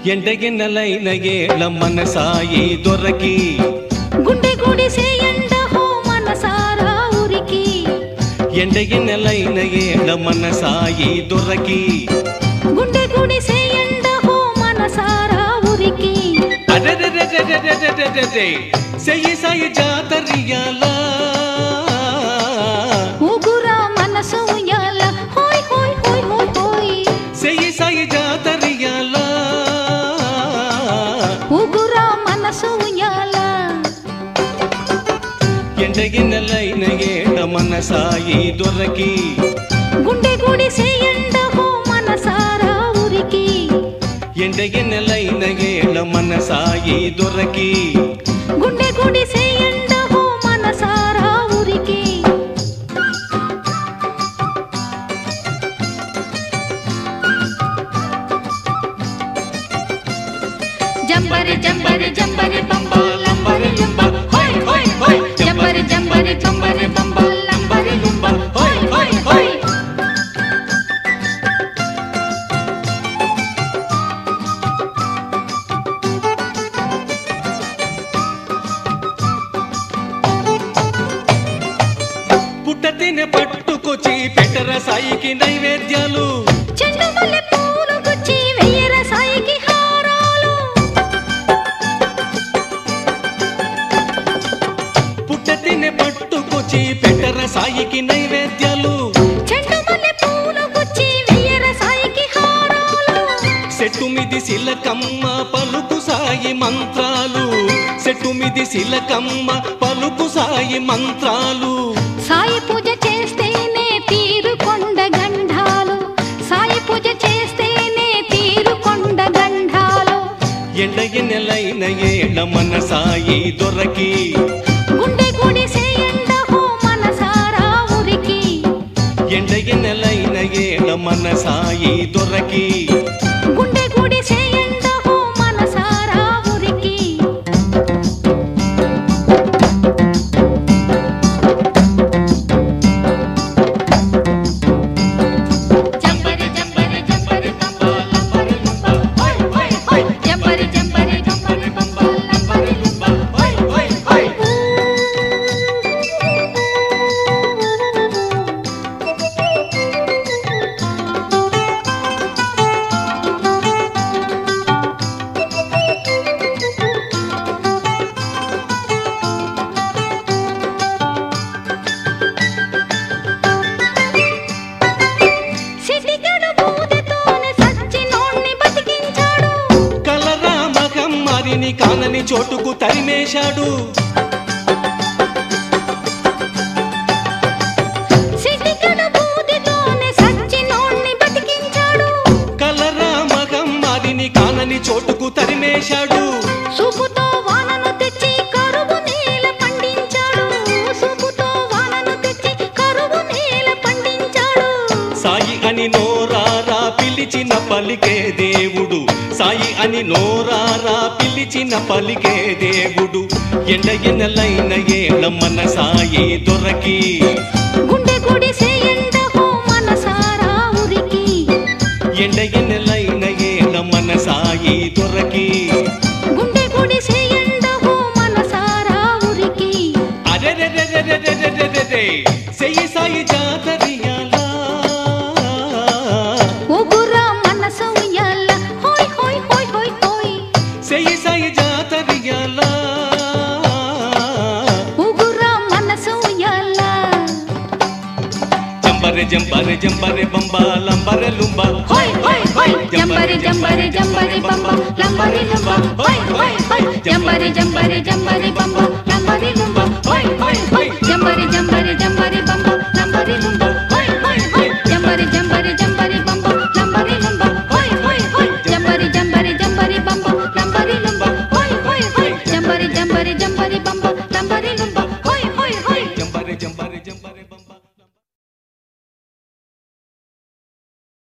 ఎండగిన్నెలైన ఏళ్ళ మనసాయి దొరకి గుండె గుడిసే ఎండ హో మనసారా ఉరికి ఎండగిన్నెలైన ఏళ్ళ మనసాయి దొరకి గుండె గుడిసే ఎండ హో మనసారా ఉరికి అరెరెరెరెరెరెరెరెరె. సెయ్యి సాయి జాతరియాలా ఊగురా మనసు ఉయ్యాల హోయ్ హోయ్ హోయ్ హోయ్ హోయ్ సెయ్యి సాయి జాతరియాలా ఊగురా మనసు ఉయ్యాల ఎండగిన్నెలైన ఏళ్ళ మనసాయి దొరకి గుండె గుడిసే ఎండ హో మనసారా ఉరికి ఎండగిన్నెలైన ఏళ్ళ మనసాయి దొరకి గుండె గుడిసే ఎండ హో మనసారా ఉరికి జంబరి జంబరి జంబరి బంబ లంబరి లుంబ హోయ్ హోయ్ హోయ్ జంబరి జంబరి జంబరి బంబ లంబరి లుంబ హోయ్ హోయ్ హోయ్ పుట్ట తినె పట్టుకొచ్చి పెట్టర సాయికి నైవేద్యాలు చెండు మల్లె పూలు గుచ్చి వెయ్యర సాయికి హారాలు పుట్ట తినె పట్టుకొచ్చి పెట్టర సాయికి నైవేద్యాలు చెండు మల్లె పూలు గుచ్చి వెయ్యర సాయికి హారాలు చెట్టు మిది శిలకమ్మ పలుకు సాయి మంత్రాలు చెట్టు మిది శిలకమ్మ పలుకు సాయి మంత్రాలు సాయి పూజ చేస్తేనే తీరుకొండ గంధాలు సాయి పూజ చేస్తేనే తీరుకొండ గంధాలు ఎండగినెలైన ఏళ్ళ మన సాయి దొరకి గుండె గుడిసే ఎండ హో మనసారా ఉరికి ఎండగినెలైన ఏళ్ళ మన సాయి దొరకి గుండె గుడిసే ఎండ హో మనసారా ఉరికి జంబరి జంబరి జంబరి బంబ లంబరి లుంబ హోయ్ హోయ్ హోయ్ జంబరి జంబరి జంబరి బంబ లంబరి లుంబ హోయ్ హోయ్ హోయ్ సిటిగడు బూదెతోనే సచ్చినోణ్ణి బతికించాడు కలరా మగం మరిని కానని చోటుకు తరిమేశాడు సిటిగడు బూదెతోనే సచ్చినోణ్ణి బతికించాడు కలరా మగం మరిని కానని చోటుకు తరిమేశాడు సూపుతో వానను తెచ్చి కరువు నేల పండించాడు సూపుతో వానను తెచ్చి కరువు నేల పండించాడు సాయి అని నోరారా పిలిచిన పలికే దేవుడు సాయి అని నోరారా పిలిచిన పలికే దేవుడు ఎండ ఎన్నెలైన ఏళ్ళ మన సాయి దొరకి గుండె గుడిసే ఎండ హో మనసారా ఉరికి ఎండ ఎన్నెలైన ఏళ్ళ మన సాయి దొరకి గుండె గుడిసే ఎండ హో మనసారా ఉరికి అరెరెరెరెరెరెరెరెరె సెయ్యి సాయి జాతరియాలా ఊగురా మనసు ఉయ్యాల హోయ్ హోయ్ హోయ్ హోయ్ హోయ్ సెయ్యి సాయి జాతరియాలా ఊగురా మనసు ఉయ్యాల జంబరె జంబరె జంబరె బంబా లంబరె లుంబ హోయ్ హోయ్ హోయ్ జంబరి జంబరి జంబరి బంబ లంబరి లుంబ హోయ్ హోయ్ హోయ్ జంబరి జంబరి జంబరి బంబ